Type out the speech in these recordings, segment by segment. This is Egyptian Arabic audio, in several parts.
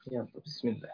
يلا بسم الله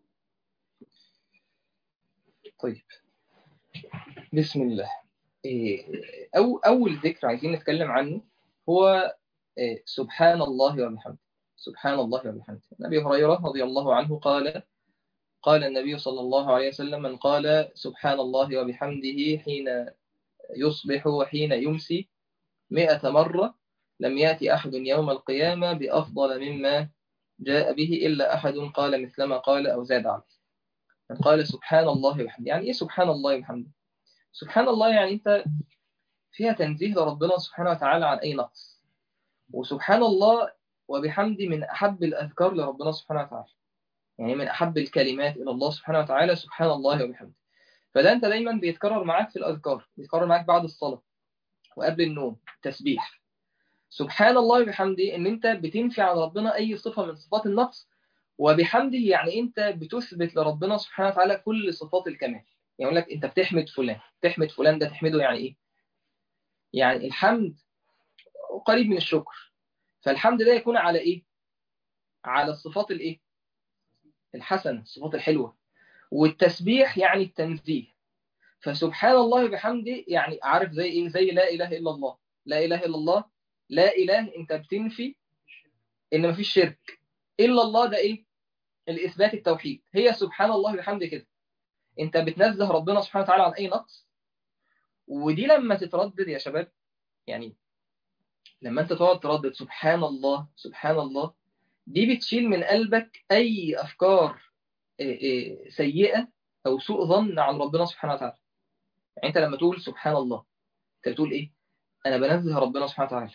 طيب بسم الله أو أول ذكر عايزين نتكلم عنه هو سبحان الله وبحمده سبحان الله وبحمده أبي هريرة رضي الله عنه قال قال النبي صلى الله عليه وسلم من قال سبحان الله وبحمده حين يصبح وحين يمسي مئة مرة لم يأتي أحد يوم القيامة بأفضل مما جاء به إلا أحد قال مثلما قال أو زاد عليه من قال سبحان الله وبحمده يعني إيه سبحان الله وبحمده سبحان الله يعني أنت فيها تنزيه لربنا سبحانه وتعالى عن أي نقص وسبحان الله وبحمده من أحب الأذكار لربنا سبحانه وتعالى يعني من أحب الكلمات إلى الله سبحانه وتعالى سبحان الله وبحمده فده أنت دايما بيتكرر معاك في الأذكار بيتكرر معاك بعد الصلاة وقبل النوم تسبيح سبحان الله وبحمده ان انت بتنفي عن ربنا اي صفه من صفات النقص وبحمده يعني انت بتثبت لربنا سبحانه وتعالى كل صفات الكمال يعني يقول لك انت بتحمد فلان تحمد فلان ده تحمده يعني ايه يعني الحمد قريب من الشكر فالحمد ده يكون على ايه على الصفات الايه الحسنه الصفات الحلوه والتسبيح يعني التنزيه فسبحان الله وبحمده يعني عارف زي ايه زي لا اله الا الله لا اله الا الله لا إله أنت بتنفي إن مفيش شرك إلا الله ده إيه الإثبات التوحيد هي سبحان الله وبحمده كده أنت بتنزه ربنا سبحانه وتعالى عن أي نقص ودي لما تتردد يا شباب يعني لما أنت تقعد تردد سبحان الله سبحان الله دي بتشيل من قلبك أي أفكار سيئة أو سوء ظن عن ربنا سبحانه وتعالى يعني أنت لما تقول سبحان الله أنت بتقول إيه أنا بنزه ربنا سبحانه وتعالى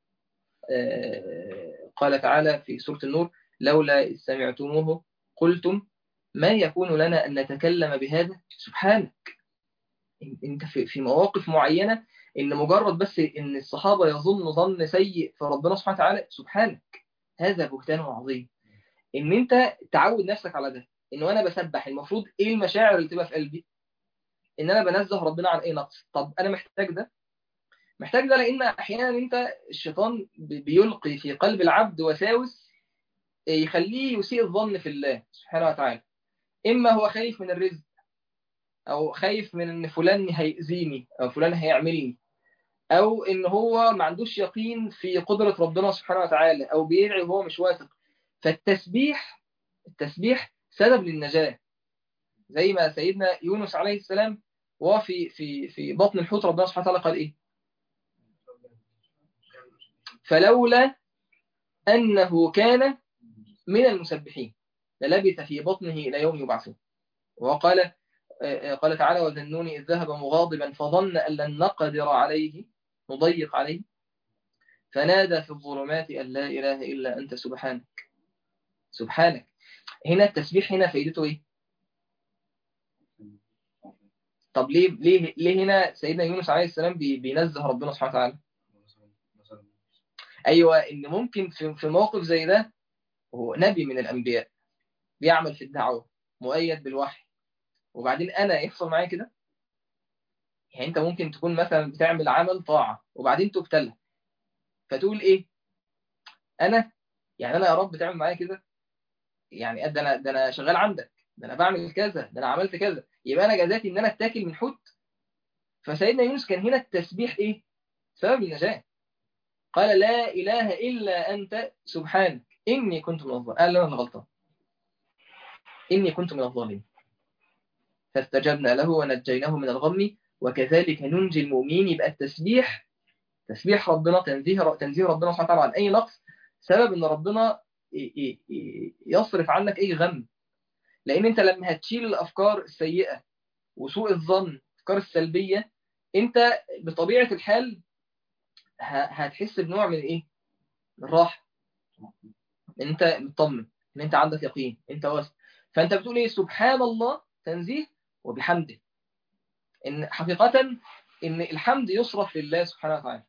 قال تعالى في سورة النور لولا إذ سمعتموه قلتم ما يكون لنا أن نتكلم بهذا سبحانك أنت في مواقف معينة إن مجرد بس إن الصحابة يظن ظن سيء في ربنا سبحانه وتعالى سبحانك هذا بهتان عظيم إن أنت تعود نفسك على ده إن أنا بسبح المفروض إيه المشاعر اللي تبقى في قلبي إن أنا بنزه ربنا عن أي نقص طب أنا محتاج ده محتاج ده لان احيانا انت الشيطان بيلقي في قلب العبد وساوس يخليه يسيء الظن في الله سبحانه وتعالى اما هو خايف من الرزق او خايف من ان فلان هيأذيني او فلان هيعملني او ان هو ما عندوش يقين في قدرة ربنا سبحانه وتعالى او بيدعي وهو مش واثق فالتسبيح التسبيح سبب للنجاة زي ما سيدنا يونس عليه السلام وهو في في في بطن الحوت ربنا سبحانه وتعالى قال ايه فلولا أنه كان من المسبحين للبث في بطنه إلى يوم يبعثون وقال قال تعالى وذنون إذ ذهب مغاضبا فظن أن لن نقدر عليه نضيق عليه فنادى في الظلمات أن لا إله إلا أنت سبحانك سبحانك هنا التسبيح هنا فائدته إيه طب ليه ليه ليه هنا سيدنا يونس عليه السلام بينزه ربنا سبحانه وتعالى ايوه ان ممكن في في موقف زي ده هو نبي من الانبياء بيعمل في الدعوه مؤيد بالوحي وبعدين انا يحصل معايا كده يعني انت ممكن تكون مثلا بتعمل عمل طاعه وبعدين تبتلى فتقول ايه انا يعني انا يا رب تعمل معايا كده يعني ده انا ده انا شغال عندك ده انا بعمل كذا ده انا عملت كذا يبقى انا جزاتي ان انا اتاكل من حوت فسيدنا يونس كان هنا التسبيح ايه سبب النجاه قال لا إله إلا أنت سبحانك إني كنت من الظالمين قال أنا غلطان إني كنت من الظالمين فاستجبنا له ونجيناه من الغم وكذلك ننجي المؤمنين يبقى التسبيح تسبيح ربنا تنزيه تنزيه ربنا سبحانه وتعالى عن أي نقص سبب إن ربنا يصرف عنك أي غم لأن أنت لما هتشيل الأفكار السيئة وسوء الظن الأفكار السلبية أنت بطبيعة الحال هتحس بنوع من ايه الراحه انت مطمن ان انت عندك يقين انت واثق فانت بتقول ايه سبحان الله تنزيه وبحمده ان حقيقه ان الحمد يصرف لله سبحانه وتعالى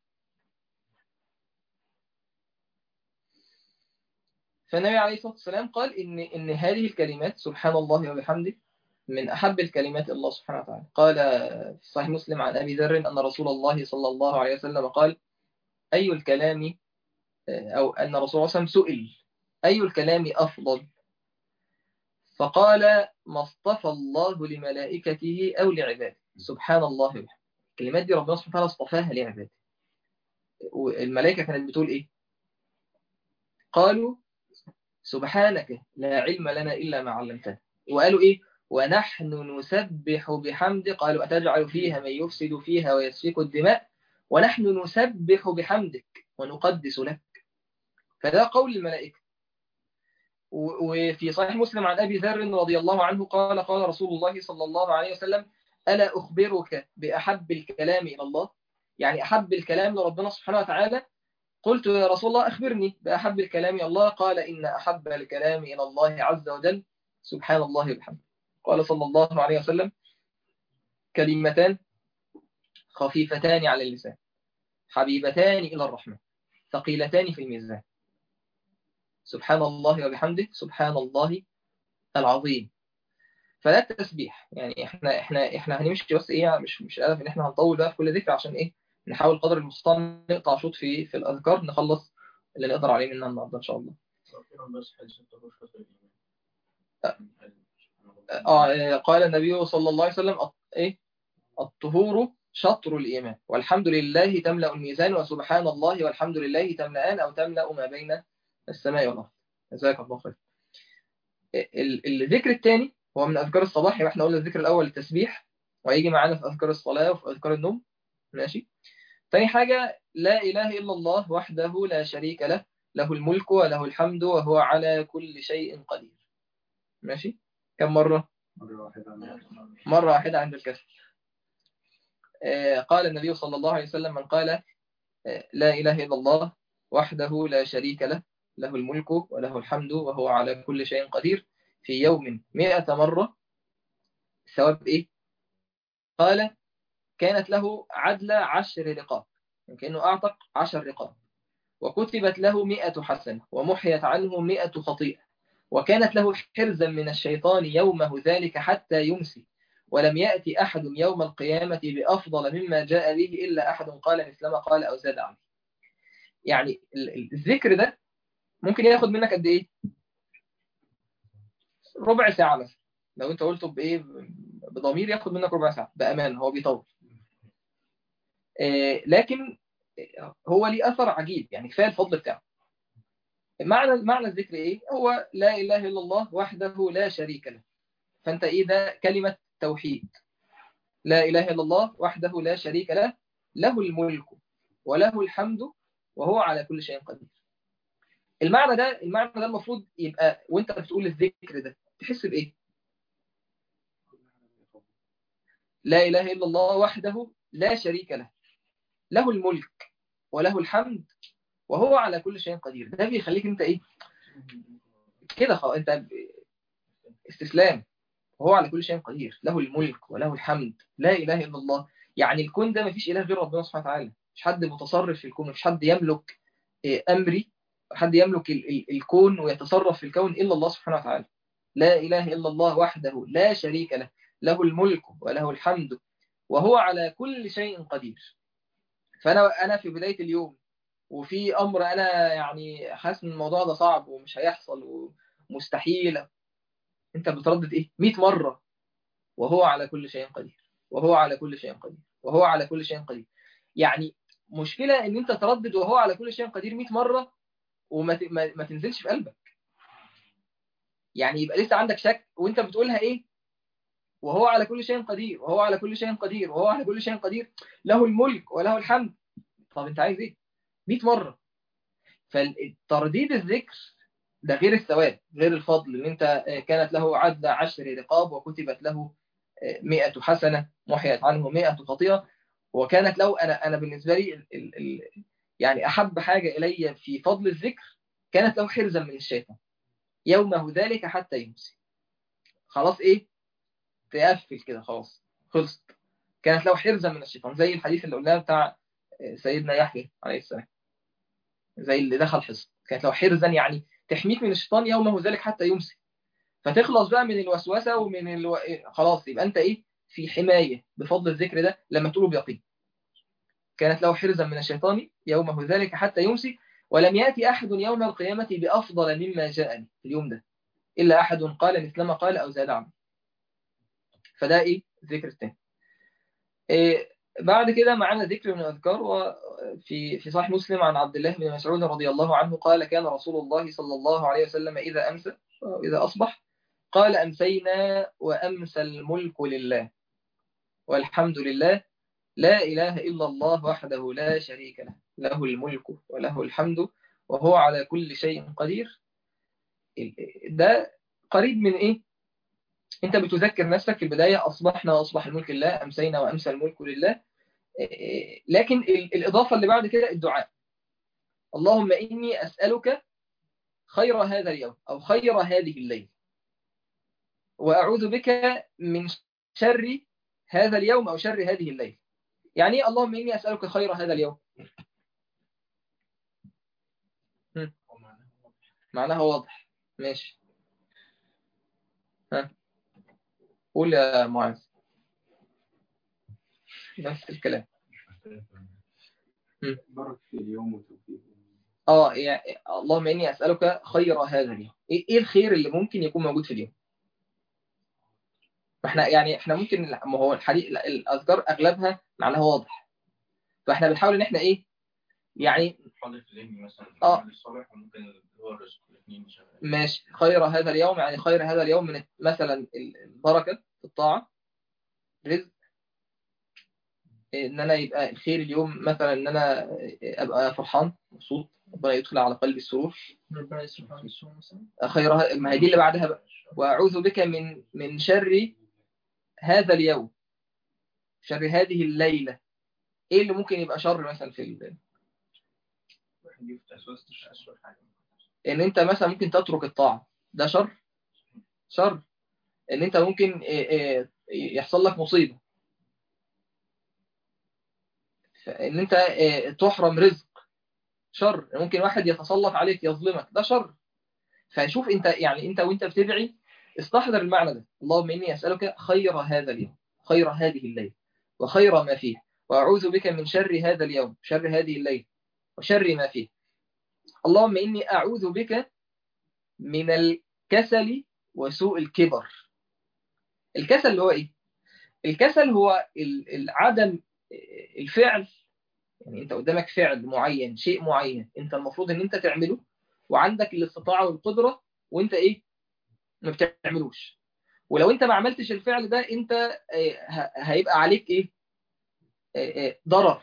فالنبي عليه الصلاه والسلام قال ان ان هذه الكلمات سبحان الله وبحمده من احب الكلمات الله سبحانه وتعالى قال في صحيح مسلم عن ابي ذر ان رسول الله صلى الله عليه وسلم قال أي الكلام أو أن رسول الله صلى الله عليه وسلم سئل أي الكلام أفضل فقال ما اصطفى الله لملائكته أو لعباده سبحان الله وبحمده الكلمات دي ربنا سبحانه وتعالى اصطفاها لعباده والملائكة كانت بتقول إيه قالوا سبحانك لا علم لنا إلا ما علمتنا وقالوا إيه ونحن نسبح بحمد قالوا أتجعل فيها من يفسد فيها ويسفك الدماء ونحن نسبح بحمدك ونقدس لك فده قول الملائكة وفي صحيح مسلم عن أبي ذر رضي الله عنه قال قال رسول الله صلى الله عليه وسلم ألا أخبرك بأحب الكلام إلى الله يعني أحب الكلام لربنا سبحانه وتعالى قلت يا رسول الله أخبرني بأحب الكلام إلى الله قال إن أحب الكلام إلى الله عز وجل سبحان الله وبحمده قال صلى الله عليه وسلم كلمتان خفيفتان على اللسان حبيبتان إلى الرحمن ثقيلتان في الميزان سبحان الله وبحمده سبحان الله العظيم فلا التسبيح يعني احنا احنا احنا هنمشي بس ايه مش مش قادر ان احنا هنطول بقى في كل ذكر عشان ايه نحاول قدر المستطاع نقطع شوط في في الاذكار نخلص اللي نقدر عليه منها النهارده ان شاء الله اه قال النبي صلى الله عليه وسلم ايه الطهور شطر الإيمان والحمد لله تملأ الميزان وسبحان الله والحمد لله تملأان أو تملأ ما بين السماء والأرض جزاك الله خير الذكر الثاني هو من أذكار الصباح واحنا قلنا الذكر الأول التسبيح وهيجي معانا في أذكار الصلاة وفي أذكار النوم ماشي ثاني حاجة لا إله إلا الله وحده لا شريك له له الملك وله الحمد وهو على كل شيء قدير ماشي كم مرة مرة واحدة عند الكسر قال النبي صلى الله عليه وسلم من قال لا إله إلا الله وحده لا شريك له له الملك وله الحمد وهو على كل شيء قدير في يوم مئة مرة ثواب إيه؟ قال كانت له عدل عشر رقاب كأنه أعتق عشر رقاب وكتبت له مئة حسنة ومحيت عنه مئة خطيئة وكانت له حرزا من الشيطان يومه ذلك حتى يمسي ولم يأتي أحد يوم القيامة بأفضل مما جاء به إلا أحد قال مثلما قال أو زاد عنه يعني الذكر ده ممكن ياخد منك قد إيه ربع ساعة مثلا لو أنت قلته بإيه بضمير ياخد منك ربع ساعة بأمان هو بيطول لكن هو ليه أثر عجيب يعني كفاية الفضل بتاعه معنى معنى الذكر إيه هو لا إله إلا الله وحده لا شريك له فأنت إيه ده كلمة توحيد لا إله إلا الله وحده لا شريك له له الملك وله الحمد وهو على كل شيء قدير المعنى ده المعنى ده المفروض يبقى وانت بتقول الذكر ده تحس بإيه لا إله إلا الله وحده لا شريك له له الملك وله الحمد وهو على كل شيء قدير ده بيخليك انت ايه كده خلاص انت استسلام وهو على كل شيء قدير له الملك وله الحمد لا إله إلا الله يعني الكون ده مفيش إله غير ربنا سبحانه وتعالى مش حد متصرف في الكون مش حد يملك أمري حد يملك ال ال الكون ويتصرف في الكون إلا الله سبحانه وتعالى لا إله إلا الله وحده لا شريك له له الملك وله الحمد وهو على كل شيء قدير فأنا أنا في بداية اليوم وفي أمر أنا يعني حاسس إن الموضوع ده صعب ومش هيحصل ومستحيل انت بتردد ايه 100 مرة وهو على كل شيء قدير وهو على كل شيء قدير وهو على كل شيء قدير يعني مشكلة ان انت تردد وهو على كل شيء قدير 100 مرة وما ما, ما تنزلش في قلبك يعني يبقى لسه عندك شك وانت بتقولها ايه وهو على كل شيء قدير وهو على كل شيء قدير وهو على كل شيء قدير له الملك وله الحمد طب انت عايز ايه 100 مرة فالترديد الذكر ده غير الثواب غير الفضل ان انت كانت له عدل عشر رقاب وكتبت له مئة حسنة محيت عنه مئة خطيئة وكانت له أنا أنا بالنسبة لي ال ال ال يعني أحب حاجة إلي في فضل الذكر كانت له حرزا من الشيطان يومه ذلك حتى يمسي خلاص إيه تقفل كده خلاص خلصت كانت له حرزا من الشيطان زي الحديث اللي قلناه بتاع سيدنا يحيى عليه السلام زي اللي دخل حصن كانت له حرزا يعني تحميك من الشيطان يومه ذلك حتى يمسي فتخلص بقى من الوسوسة ومن الو... خلاص يبقى انت ايه في حماية بفضل الذكر ده لما تقوله بيقين كانت له حرزا من الشيطان يومه ذلك حتى يمسي ولم يأتي أحد يوم القيامة بأفضل مما جاءني في اليوم ده إلا أحد قال مثل ما قال أو زاد عنه فده إيه الذكر الثاني إيه بعد كده معنا ذكر من الأذكار وفي في صحيح مسلم عن عبد الله بن مسعود رضي الله عنه قال كان رسول الله صلى الله عليه وسلم إذا أمسى وإذا أصبح قال أمسينا وأمسى الملك لله والحمد لله لا إله إلا الله وحده لا شريك له له الملك وله الحمد وهو على كل شيء قدير ده قريب من إيه أنت بتذكر نفسك في البداية أصبحنا وأصبح الملك لله أمسينا وأمسى الملك لله لكن الإضافة اللي بعد كده الدعاء اللهم إني أسألك خير هذا اليوم أو خير هذه الليل وأعوذ بك من شر هذا اليوم أو شر هذه الليل يعني اللهم إني أسألك خير هذا اليوم معناها واضح ماشي ها قول يا معاذ نفس الكلام بارك في اليوم وتوفيق اه يعني اللهم اني اسالك خير هذا اليوم ايه الخير اللي ممكن يكون موجود في اليوم فاحنا يعني احنا ممكن ما هو الحديث الاذكار اغلبها معناها واضح فاحنا بنحاول ان احنا ايه يعني حاضر في ذهني مثلا آه. الصبح وممكن هو الرزق الاثنين شغال ماشي خير هذا اليوم يعني خير هذا اليوم من مثلا البركه في الطاعه رزق ان انا يبقى الخير اليوم مثلا ان انا ابقى فرحان مبسوط ربنا يدخل على قلبي السرور ربنا يسبحانه السوء مثلا خيرها ما هي دي اللي بعدها بقى واعوذ بك من من شر هذا اليوم شر هذه الليله ايه اللي ممكن يبقى شر مثلا في ال... واحد يفتح اسواس مش اسوء حاجه ان انت مثلا ممكن تترك الطاعه ده شر شر ان انت ممكن إيه إيه يحصل لك مصيبه ان انت إيه تحرم رزق شر ممكن واحد يتسلط عليك يظلمك ده شر فشوف انت يعني انت وانت بتدعي استحضر المعنى ده اللهم اني اسالك خير هذا اليوم خير هذه الليل وخير ما فيه واعوذ بك من شر هذا اليوم شر هذه الليل وشر ما فيه اللهم اني اعوذ بك من الكسل وسوء الكبر الكسل اللي هو ايه الكسل هو عدم الفعل يعني انت قدامك فعل معين شيء معين انت المفروض ان انت تعمله وعندك الاستطاعه والقدره وانت ايه ما بتعملوش ولو انت ما عملتش الفعل ده انت هيبقى عليك ايه ضرر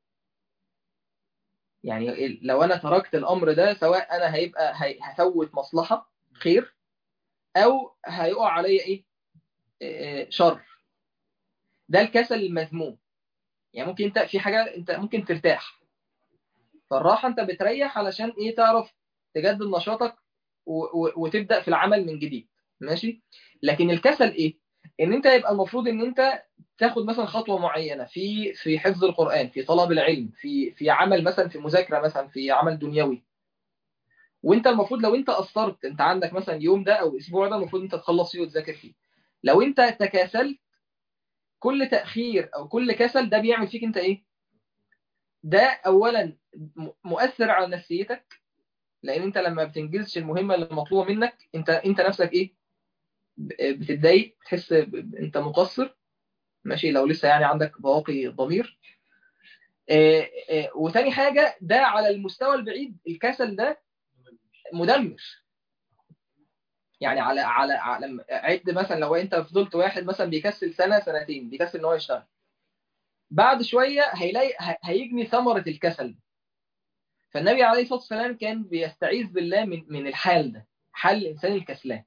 يعني لو انا تركت الامر ده سواء انا هيبقى هفوت مصلحه خير او هيقع عليا ايه شر ده الكسل المذموم يعني ممكن انت في حاجه انت ممكن ترتاح فالراحه انت بتريح علشان ايه تعرف تجدد نشاطك وتبدا في العمل من جديد ماشي لكن الكسل ايه ان انت يبقى المفروض ان انت تاخد مثلا خطوه معينه في في حفظ القران في طلب العلم في في عمل مثلا في مذاكره مثلا في عمل دنيوي وانت المفروض لو انت قصرت انت عندك مثلا يوم ده او اسبوع ده المفروض انت تخلص فيه وتذاكر فيه لو انت تكاسلت كل تاخير او كل كسل ده بيعمل فيك انت ايه ده اولا مؤثر على نفسيتك لان انت لما بتنجزش المهمه اللي مطلوبه منك انت انت نفسك ايه بتتضايق بتحس انت مقصر ماشي لو لسه يعني عندك بواقي ضمير آه آه وتاني حاجة ده على المستوى البعيد الكسل ده مدمر يعني على على على عد مثلا لو انت فضلت واحد مثلا بيكسل سنة سنتين بيكسل ان هو يشتغل بعد شوية هيلاقي هيجني ثمرة الكسل فالنبي عليه الصلاة والسلام كان بيستعيذ بالله من من الحال ده حال الإنسان الكسلان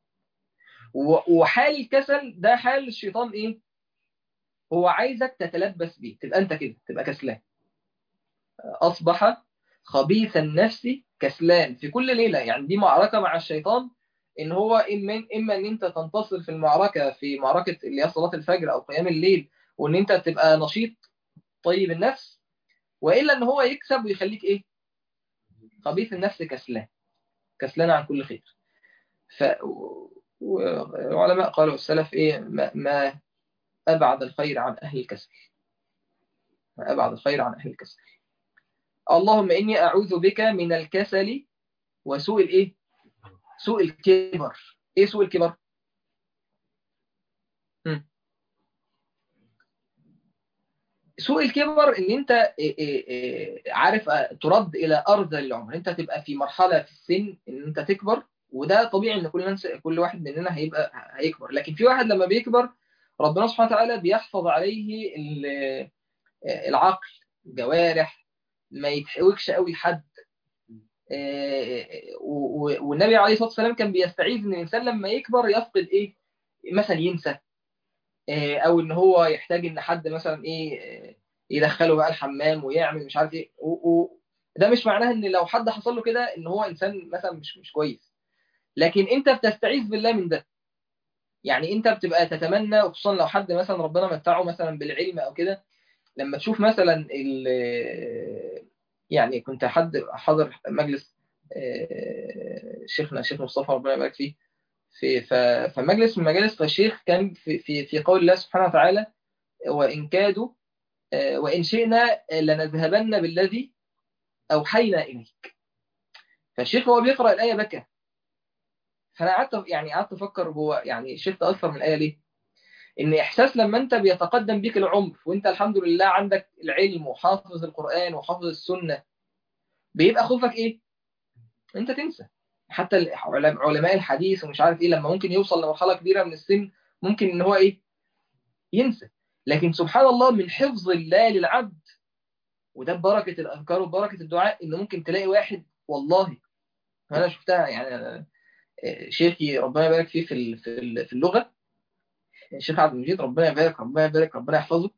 وحال الكسل ده حال الشيطان ايه هو عايزك تتلبس بيه تبقى انت كده تبقى كسلان اصبح خبيث النفس كسلان في كل ليله يعني دي معركه مع الشيطان ان هو اما اما ان انت تنتصر في المعركه في معركه اللي هي صلاه الفجر او قيام الليل وان انت تبقى نشيط طيب النفس والا ان هو يكسب ويخليك ايه خبيث النفس كسلان كسلان عن كل خير ف وعلماء قالوا السلف ايه ما, ما أبعد الخير عن أهل الكسل ما أبعد الخير عن أهل الكسل اللهم إني أعوذ بك من الكسل وسوء الإيه؟ سوء الكبر ايه سوء الكبر مم. سوء الكبر ان انت إيه إيه إيه عارف آه، ترد الى ارض العمر انت تبقى في مرحله في السن ان انت تكبر وده طبيعي ان كل ناس كل واحد مننا هيبقى هيكبر لكن في واحد لما بيكبر ربنا سبحانه وتعالى بيحفظ عليه ال- العقل الجوارح ما يتحوكش قوي حد آه، و- و- والنبي عليه الصلاه والسلام كان بيستعيذ ان الانسان لما يكبر يفقد ايه مثلا ينسى آه، او ان هو يحتاج ان حد مثلا ايه آه، يدخله بقى الحمام ويعمل مش عارف ايه و- و- ده مش معناه ان لو حد حصل له كده ان هو انسان مثلا مش مش كويس لكن انت بتستعيذ بالله من ده يعني انت بتبقى تتمنى وخصوصا لو حد مثلا ربنا متعه مثلا بالعلم او كده لما تشوف مثلا ال يعني كنت حد حاضر مجلس آه، شيخنا الشيخ مصطفى ربنا يبارك فيه في ف- فمجلس من المجالس فالشيخ كان في في في قول الله سبحانه وتعالى وإن كادوا آه، وإن شئنا لنذهبن بالذي أوحينا إليك فالشيخ هو بيقرأ الآية بكى فأنا قعدت يعني قعدت أفكر هو يعني الشيخ تأثر من الآية ليه؟ إن إحساس لما أنت بيتقدم بيك العمر وأنت الحمد لله عندك العلم وحافظ القرآن وحافظ السنة بيبقى خوفك إيه؟ أنت تنسى حتى العلم- علماء الحديث ومش عارف إيه لما ممكن يوصل لمرحلة كبيرة من السن ممكن إن هو إيه؟ ينسى لكن سبحان الله من حفظ الله للعبد وده ببركة الأذكار وبركة الدعاء إن ممكن تلاقي واحد والله أنا شفتها يعني أنا آه، شيخي ربنا يبارك فيه في ال- في ال- في اللغة الشيخ عبد المجيد ربنا يبارك ربنا يبارك ربنا يحفظه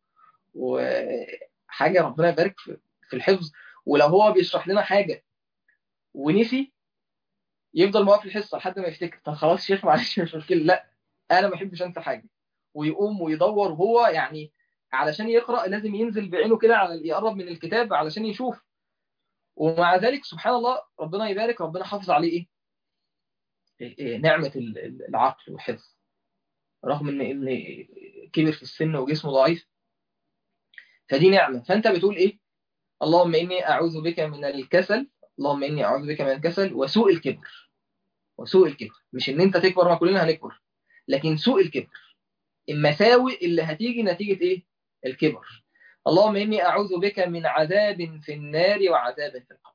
وحاجة ربنا يبارك في في الحفظ ولو هو بيشرح لنا حاجة ونسي يفضل موقف الحصة لحد ما يفتكر طب خلاص شيخ معلش مش مشكلة لا أنا ما بحبش أنسى حاجة ويقوم ويدور وهو يعني علشان يقرأ لازم ينزل بعينه كده على يقرب من الكتاب علشان يشوف ومع ذلك سبحان الله ربنا يبارك ربنا حافظ عليه ايه, إيه إيه نعمة ال- ال- العقل والحفظ رغم ان ان كبر في السن وجسمه ضعيف فدي نعمة فانت بتقول ايه اللهم اني اعوذ بك من الكسل اللهم اني اعوذ بك من الكسل وسوء الكبر وسوء الكبر مش ان انت تكبر ما كلنا هنكبر لكن سوء الكبر المساوئ اللي هتيجي نتيجة ايه الكبر اللهم اني اعوذ بك من عذاب في النار وعذاب في القبر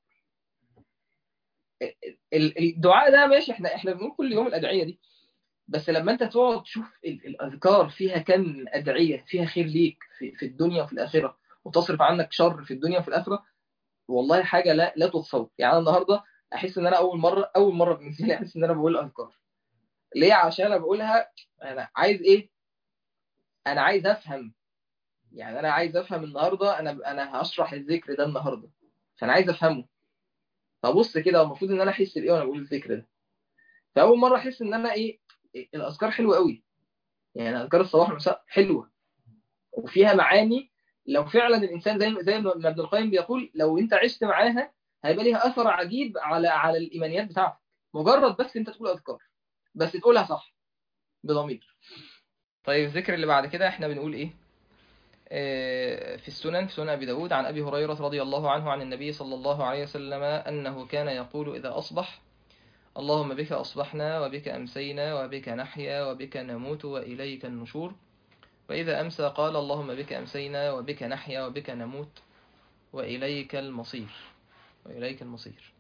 ال- الدعاء ده ماشي احنا احنا بنقول كل يوم الادعيه دي بس لما انت تقعد تشوف ال- الاذكار فيها كم ادعيه فيها خير ليك في, في الدنيا وفي الاخره وتصرف عنك شر في الدنيا وفي الاخره والله حاجه لا لا تتصور يعني انا النهارده احس ان انا اول مره اول مره بالنسبه لي احس ان انا بقول اذكار ليه عشان انا بقولها انا عايز ايه انا عايز افهم يعني انا عايز افهم النهارده انا انا هشرح الذكر ده النهارده فانا عايز افهمه فبص كده المفروض ان انا احس بايه وانا بقول الذكر ده فاول مره احس ان انا ايه إيه، الاذكار حلوه قوي يعني اذكار الصباح والمساء حلوه وفيها معاني لو فعلا الانسان زي زي ما ابن القيم بيقول لو انت عشت معاها هيبقى ليها اثر عجيب على على الايمانيات بتاعتك مجرد بس انت تقول اذكار بس تقولها صح بضمير طيب الذكر اللي بعد كده احنا بنقول ايه آه، في السنن في سنن ابي داود عن ابي هريره رضي الله عنه عن النبي صلى الله عليه وسلم انه كان يقول اذا اصبح اللهم بك أصبحنا وبك أمسينا وبك نحيا وبك نموت وإليك النشور وإذا أمسى قال اللهم بك أمسينا وبك نحيا وبك نموت وإليك المصير وإليك المصير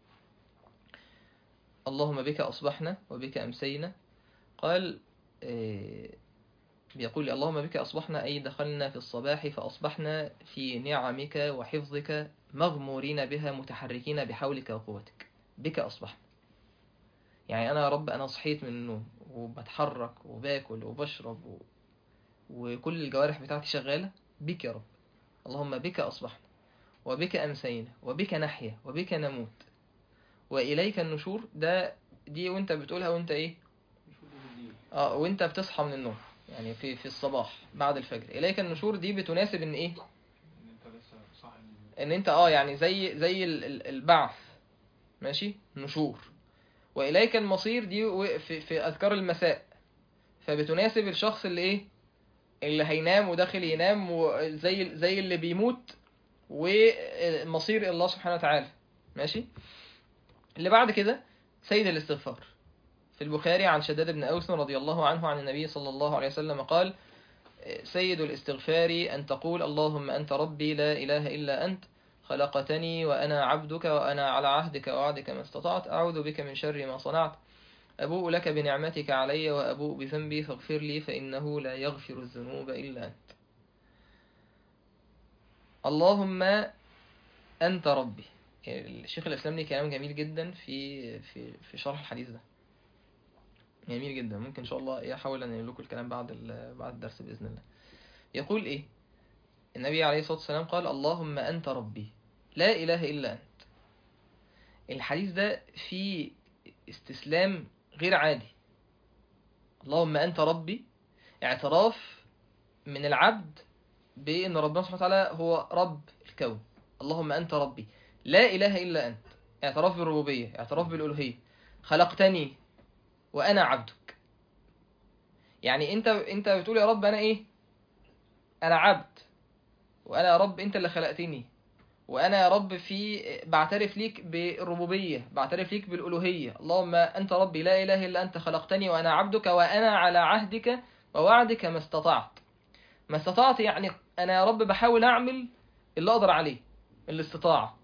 اللهم بك أصبحنا وبك أمسينا قال آه، بيقول اللهم بك أصبحنا أي دخلنا في الصباح فأصبحنا في نعمك وحفظك مغمورين بها متحركين بحولك وقوتك بك أصبحنا يعني أنا يا رب أنا صحيت من النوم وبتحرك وباكل وبشرب و... وكل الجوارح بتاعتي شغالة بك يا رب اللهم بك أصبحنا وبك أمسينا وبك نحيا وبك نموت وإليك النشور ده دي وانت بتقولها وانت ايه اه وانت بتصحى من النوم يعني في في الصباح بعد الفجر إليك النشور دي بتناسب ان ايه ان انت لسه صاحي ان انت اه يعني زي زي ال- ال- البعث ماشي نشور واليك المصير دي و- في في اذكار المساء فبتناسب الشخص اللي ايه اللي هينام وداخل ينام وزي زي اللي بيموت ومصير إلى الله سبحانه وتعالى ماشي اللي بعد كده سيد الاستغفار في البخاري عن شداد بن أوس رضي الله عنه عن النبي صلى الله عليه وسلم قال سيد الاستغفار أن تقول اللهم أنت ربي لا إله إلا أنت خلقتني وأنا عبدك وأنا على عهدك ووعدك ما استطعت أعوذ بك من شر ما صنعت أبوء لك بنعمتك علي وأبوء بذنبي فاغفر لي فإنه لا يغفر الذنوب إلا أنت اللهم أنت ربي الشيخ الإسلام ليه كلام جميل جدا في في في شرح الحديث ده جميل جدا ممكن إن شاء الله إيه أحاول أن لكم الكلام بعد ال- بعد الدرس بإذن الله يقول إيه النبي عليه الصلاة والسلام قال اللهم أنت ربي لا إله إلا أنت الحديث ده فيه استسلام غير عادي اللهم أنت ربي اعتراف من العبد بأن ربنا سبحانه وتعالى هو رب الكون اللهم أنت ربي لا إله إلا أنت اعتراف بالربوبية اعتراف بالألوهية خلقتني وأنا عبدك يعني أنت أنت بتقول يا رب أنا إيه أنا عبد وأنا يا رب أنت اللي خلقتني وأنا يا رب في بعترف ليك بالربوبية بعترف ليك بالألوهية اللهم أنت ربي لا إله إلا أنت خلقتني وأنا عبدك وأنا على عهدك ووعدك ما استطعت ما استطعت يعني أنا يا رب بحاول أعمل اللي أقدر عليه الاستطاعة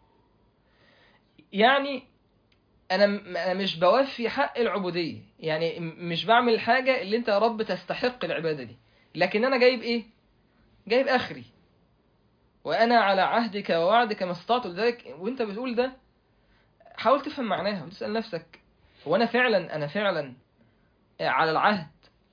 يعني أنا م- أنا مش بوفي حق العبودية يعني م- مش بعمل الحاجة اللي أنت يا رب تستحق العبادة دي لكن أنا جايب إيه؟ جايب آخري وأنا على عهدك ووعدك ما استطعت لذلك وأنت بتقول ده حاول تفهم معناها وتسأل نفسك هو أنا فعلا أنا فعلا على العهد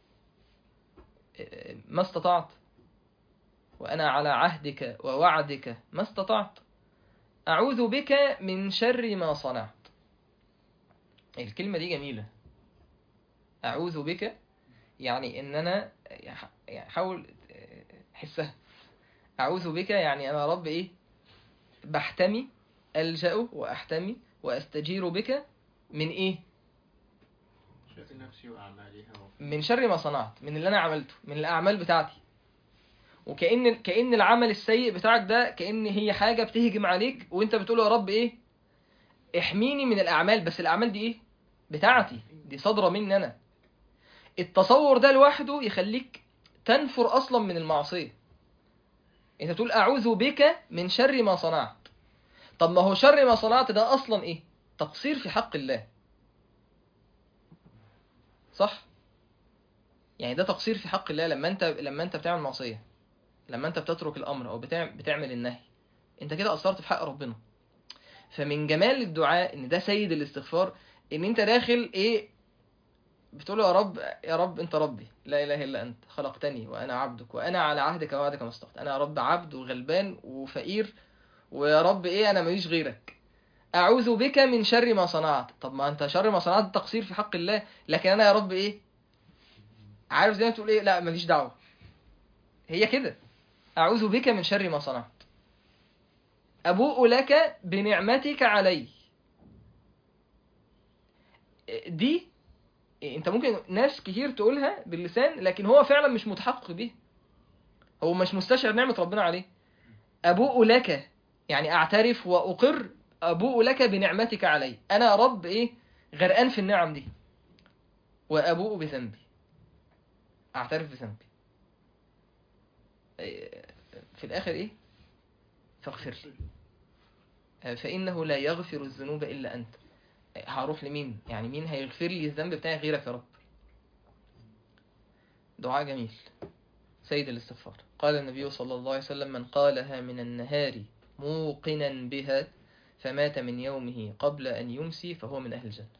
ما استطعت وأنا على عهدك ووعدك ما استطعت أعوذ بك من شر ما صنعت الكلمة دي جميلة أعوذ بك يعني إن أنا يعني حاول حسها أعوذ بك يعني أنا رب إيه بحتمي ألجأ وأحتمي وأستجير بك من إيه شر نفسي وأعمالها من شر ما صنعت من اللي أنا عملته من الأعمال بتاعتي وكأن كأن العمل السيء بتاعك ده كأن هي حاجة بتهجم عليك وانت بتقول يا رب ايه احميني من الأعمال بس الأعمال دي ايه بتاعتي دي صادرة مني أنا التصور ده لوحده يخليك تنفر أصلا من المعصية انت تقول أعوذ بك من شر ما صنعت طب ما هو شر ما صنعت ده أصلا ايه تقصير في حق الله صح يعني ده تقصير في حق الله لما انت لما انت بتعمل معصيه لما انت بتترك الامر او بتعمل, بتعمل النهي انت كده قصرت في حق ربنا فمن جمال الدعاء ان ده سيد الاستغفار ان انت داخل ايه بتقول له يا رب يا رب انت ربي لا اله الا انت خلقتني وانا عبدك وانا على عهدك ووعدك ما استطعت انا يا رب عبد وغلبان وفقير ويا رب ايه انا ماليش غيرك اعوذ بك من شر ما صنعت طب ما انت شر ما صنعت تقصير في حق الله لكن انا يا رب ايه عارف زي ما تقول ايه لا ماليش دعوه هي كده اعوذ بك من شر ما صنعت ابوء لك بنعمتك علي دي انت ممكن ناس كتير تقولها باللسان لكن هو فعلا مش متحقق بيها هو مش مستشعر نعمة ربنا عليه أبوء لك يعني أعترف وأقر أبوء لك بنعمتك علي أنا يا رب إيه غرقان في النعم دي وأبوء بذنبي أعترف بذنبي في الآخر إيه فاغفر لي فإنه لا يغفر الذنوب إلا أنت هروح لمين يعني مين هيغفر لي الذنب بتاعي غيرك يا رب دعاء جميل سيد الاستغفار قال النبي صلى الله عليه وسلم من قالها من النهار موقنا بها فمات من يومه قبل أن يمسي فهو من أهل الجنة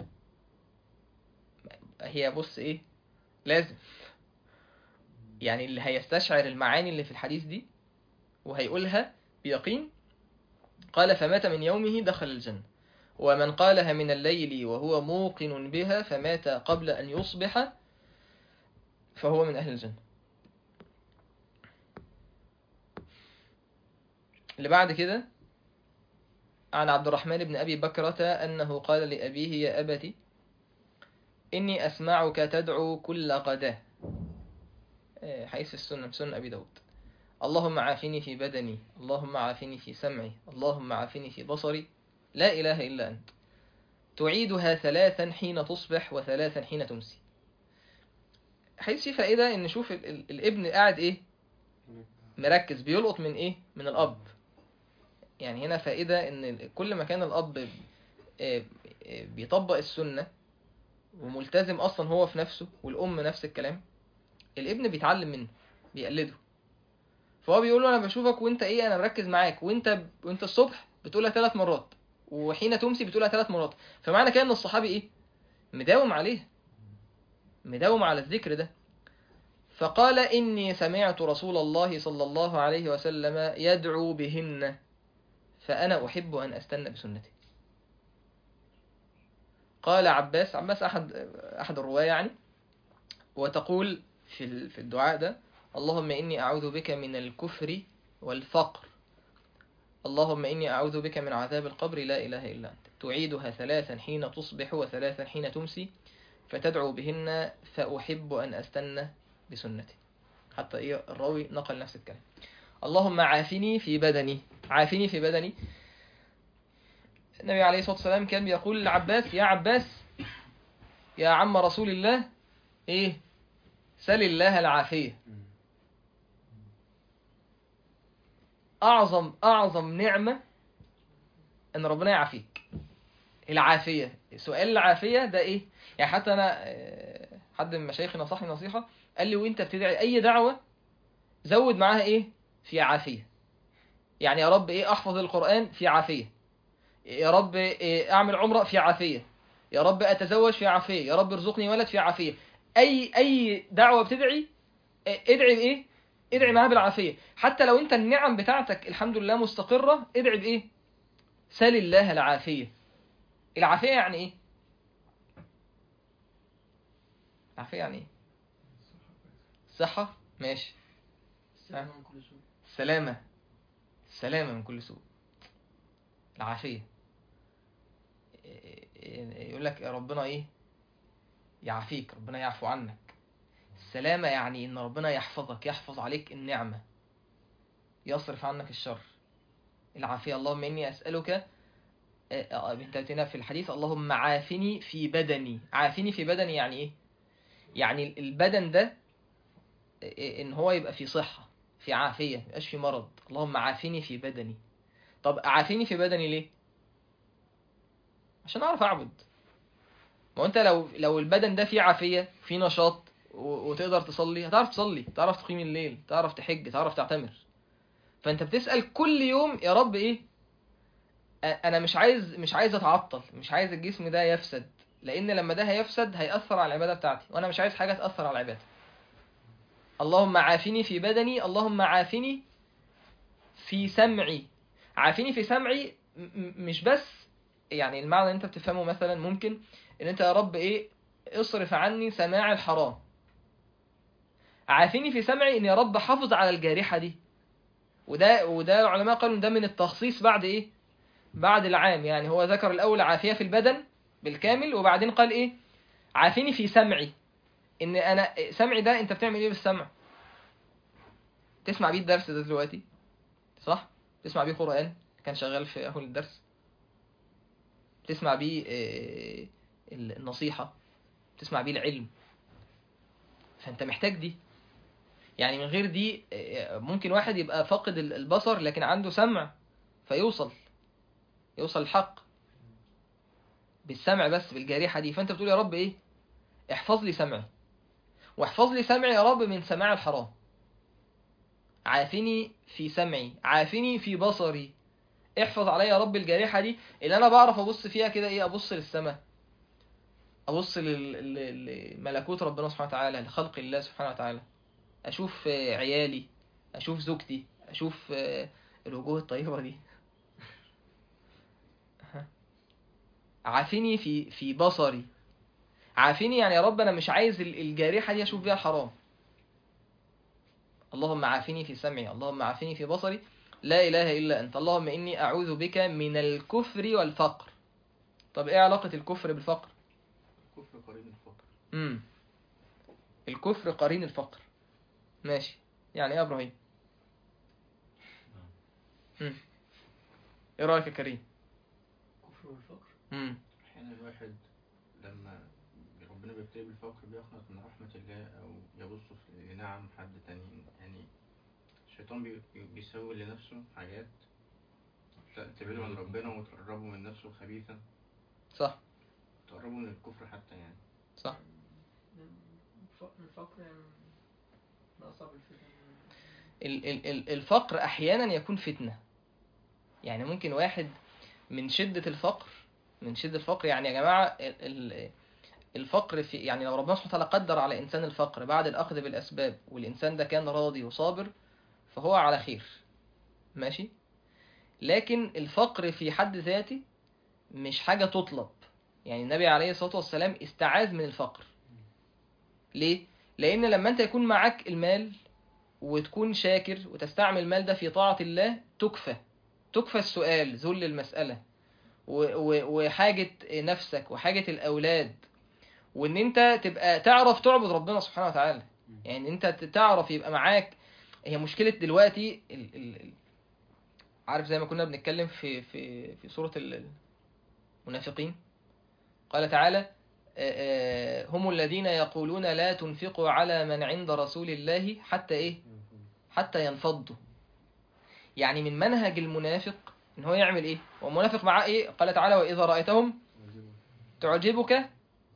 هي بص إيه لازم يعني اللي هيستشعر المعاني اللي في الحديث دي وهيقولها بيقين قال فمات من يومه دخل الجنة ومن قالها من الليل وهو موقن بها فمات قبل أن يصبح فهو من أهل الجنة اللي بعد كده عن عبد الرحمن بن أبي بكرة أنه قال لأبيه يا أبتي إني أسمعك تدعو كل غداة حيث السنة سنة أبي داود اللهم عافني في بدني اللهم عافني في سمعي اللهم عافني في بصري لا إله إلا أنت تعيدها ثلاثا حين تصبح وثلاثا حين تمسي حيث في فائدة ان نشوف ال- ال- الابن قاعد ايه مركز بيلقط من ايه من الاب يعني هنا فائدة ان ال- كل ما كان الاب آه، آه، بيطبق السنة وملتزم اصلا هو في نفسه والام نفس الكلام الابن بيتعلم منه بيقلده فهو بيقول له انا بشوفك وانت ايه انا مركز معاك وانت وانت الصبح بتقولها ثلاث مرات وحين تمسي بتقولها ثلاث مرات فمعنى كده ان الصحابي ايه مداوم عليه مداوم على الذكر ده فقال إني سمعت رسول الله صلى الله عليه وسلم يدعو بهن فأنا أحب أن أستنى بسنته قال عباس عباس أحد أحد الرواة يعني وتقول في ال- في الدعاء ده اللهم إني أعوذ بك من الكفر والفقر اللهم إني أعوذ بك من عذاب القبر لا إله إلا أنت تعيدها ثلاثا حين تصبح وثلاثا حين تمسي فتدعو بهن فأحب أن أستنى بسنته حتى إيه الراوي نقل نفس الكلام اللهم عافني في بدني عافني في بدني النبي عليه الصلاة والسلام كان بيقول لعباس يا عباس يا عم رسول الله إيه سل الله العافية أعظم أعظم نعمة إن ربنا يعافيك العافية سؤال العافية ده إيه يعني حتى أنا آه، حد من مشايخي نصحني نصيحة قال لي وأنت بتدعي أي دعوة زود معاها إيه في عافية يعني يا رب إيه أحفظ القرآن في عافية يا رب إيه أعمل عمرة في عافية يا رب أتزوج في عافية يا رب ارزقني ولد في عافية أي أي دعوة بتدعي آه، ادعي بإيه ادعي معاها بالعافية حتى لو أنت النعم بتاعتك الحمد لله مستقرة ادعي بإيه سل الله العافية العافية يعني إيه العافية يعني إيه صحة ماشي السلامة من كل سوء سلامة سلامة من كل سوء العافية يقول لك يا ربنا ايه يعافيك ربنا يعفو عنك السلامة يعني ان ربنا يحفظك يحفظ عليك النعمة يصرف عنك الشر العافية اللهم اني اسألك آه، آه، انت قلتنا في الحديث اللهم عافني في بدني عافني في بدني يعني ايه يعني البدن ده آه، ان هو يبقى في صحة في عافية ميبقاش في مرض اللهم عافني في بدني طب عافني في بدني ليه عشان اعرف اعبد ما هو انت لو لو البدن ده فيه عافية فيه نشاط و- وتقدر تصلي هتعرف تصلي تعرف تقيم الليل تعرف تحج تعرف تعتمر فانت بتسأل كل يوم يا رب ايه أ- انا مش عايز مش عايز اتعطل مش عايز الجسم ده يفسد لان لما ده هيفسد هيأثر على العبادة بتاعتي وانا مش عايز حاجة تأثر على العبادة اللهم عافني في بدني اللهم عافني في سمعي عافني في سمعي م- م- مش بس يعني المعنى اللي انت بتفهمه مثلا ممكن ان انت يا رب ايه اصرف عني سماع الحرام عافني في سمعي ان يا رب حافظ على الجارحة دي وده وده العلماء قالوا ان ده من التخصيص بعد ايه بعد العام يعني هو ذكر الاول عافية في البدن بالكامل وبعدين قال ايه عافني في سمعي ان انا سمعي ده انت بتعمل ايه بالسمع تسمع بيه الدرس ده دلوقتي صح تسمع بيه قرآن كان شغال في اهل الدرس تسمع بيه آه، النصيحة تسمع بيه العلم فانت محتاج دي يعني من غير دي آه، ممكن واحد يبقى فاقد ال- البصر لكن عنده سمع فيوصل يوصل الحق بالسمع بس بالجارحة دي فانت بتقول يا رب ايه احفظ لي سمعي واحفظ لي سمعي يا رب من سماع الحرام عافني في سمعي عافني في بصري احفظ عليا يا رب الجارحة دي اللي انا بعرف ابص فيها كده ايه ابص للسماء ابص لل- لل- لملكوت ربنا سبحانه وتعالى لخلق الله سبحانه وتعالى اشوف آه، عيالي اشوف زوجتي اشوف آه، الوجوه الطيبة دي عافني في في بصري عافني يعني يا رب انا مش عايز ال- الجارحة دي اشوف بيها الحرام اللهم عافني في سمعي اللهم عافني في بصري لا إله إلا أنت اللهم إني أعوذ بك من الكفر والفقر طب إيه علاقة الكفر بالفقر كفر قريب الفقر امم الكفر قرين الفقر ماشي يعني إيه يا إبراهيم امم إيه رأيك يا كريم الكفر والفقر امم احيانا أحيانا الواحد لما ربنا بيبتلي بالفقر بيقنط من رحمة الله أو يبص في- لنعم حد تاني يعني الشيطان بي- بيسوي لنفسه حاجات ت- تبعده عن ربنا وتقربه من نفسه خبيثة صح تقربه من الكفر حتى يعني صح الف- الفقر يعني من أصعب الفتن ال- ال- ال- الفقر احيانا يكون فتنه يعني ممكن واحد من شده الفقر من شده الفقر يعني يا جماعه ال- ال- الفقر في يعني لو ربنا سبحانه وتعالى قدر على انسان الفقر بعد الاخذ بالاسباب والانسان ده كان راضي وصابر فهو على خير ماشي لكن الفقر في حد ذاته مش حاجه تطلب يعني النبي عليه الصلاه والسلام استعاذ من الفقر ليه لان لما انت يكون معاك المال وتكون شاكر وتستعمل المال ده في طاعة الله تكفى تكفى السؤال ذل المسألة و- و- وحاجة نفسك وحاجة الأولاد وإن أنت تبقى تعرف تعبد ربنا سبحانه وتعالى يعني أنت ت- تعرف يبقى معاك هي مشكلة دلوقتي ال ال ال- عارف زي ما كنا بنتكلم في في في سورة ال- المنافقين قال تعالى آه، آه، هم الذين يقولون لا تنفقوا على من عند رسول الله حتى ايه حتى ينفضوا يعني من منهج المنافق ان هو يعمل ايه هو منافق معاه ايه قال تعالى واذا رايتهم تعجبك آه،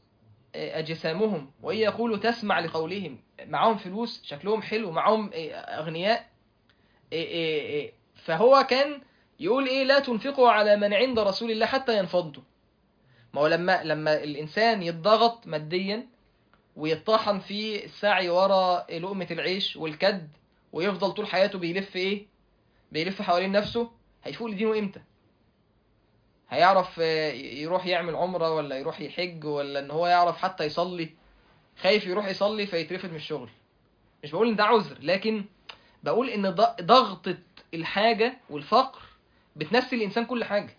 اجسامهم وان يقولوا تسمع لقولهم معاهم فلوس شكلهم حلو معاهم آه، اغنياء آه، آه، آه، فهو كان يقول ايه لا تنفقوا على من عند رسول الله حتى ينفضوا ما هو لما لما الانسان يتضغط ماديا ويطحن في السعي ورا لقمة العيش والكد ويفضل طول حياته بيلف ايه بيلف حوالين نفسه هيفوق لدينه امتى هيعرف آه، يروح يعمل عمرة ولا يروح يحج ولا ان هو يعرف حتى يصلي خايف يروح يصلي فيترفد من الشغل مش بقول ان ده عذر لكن بقول ان ض- ضغطة الحاجة والفقر بتنسي الانسان كل حاجة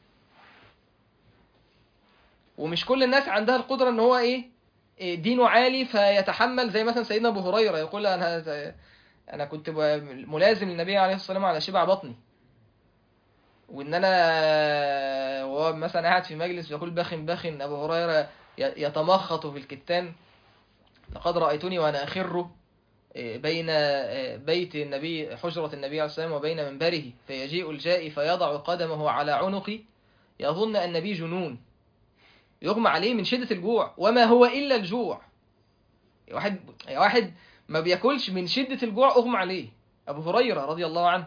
ومش كل الناس عندها القدرة ان هو ايه إيه دينه عالي فيتحمل زي مثلا سيدنا ابو هريره يقول انا انا كنت ب- ملازم للنبي عليه الصلاه والسلام على شبع بطني وان انا وهو مثلا قاعد في مجلس يقول بخن بخن ابو هريره ي- يتمخط في الكتان لقد رايتني وانا اخر إيه، بين إيه، بيت النبي حجره النبي عليه الصلاه والسلام وبين منبره فيجيء الجائي فيضع قدمه على عنقي يظن ان بي جنون يغمى عليه من شدة الجوع وما هو إلا الجوع واحد واحد ما بياكلش من شدة الجوع أغمى عليه أبو هريرة رضي الله عنه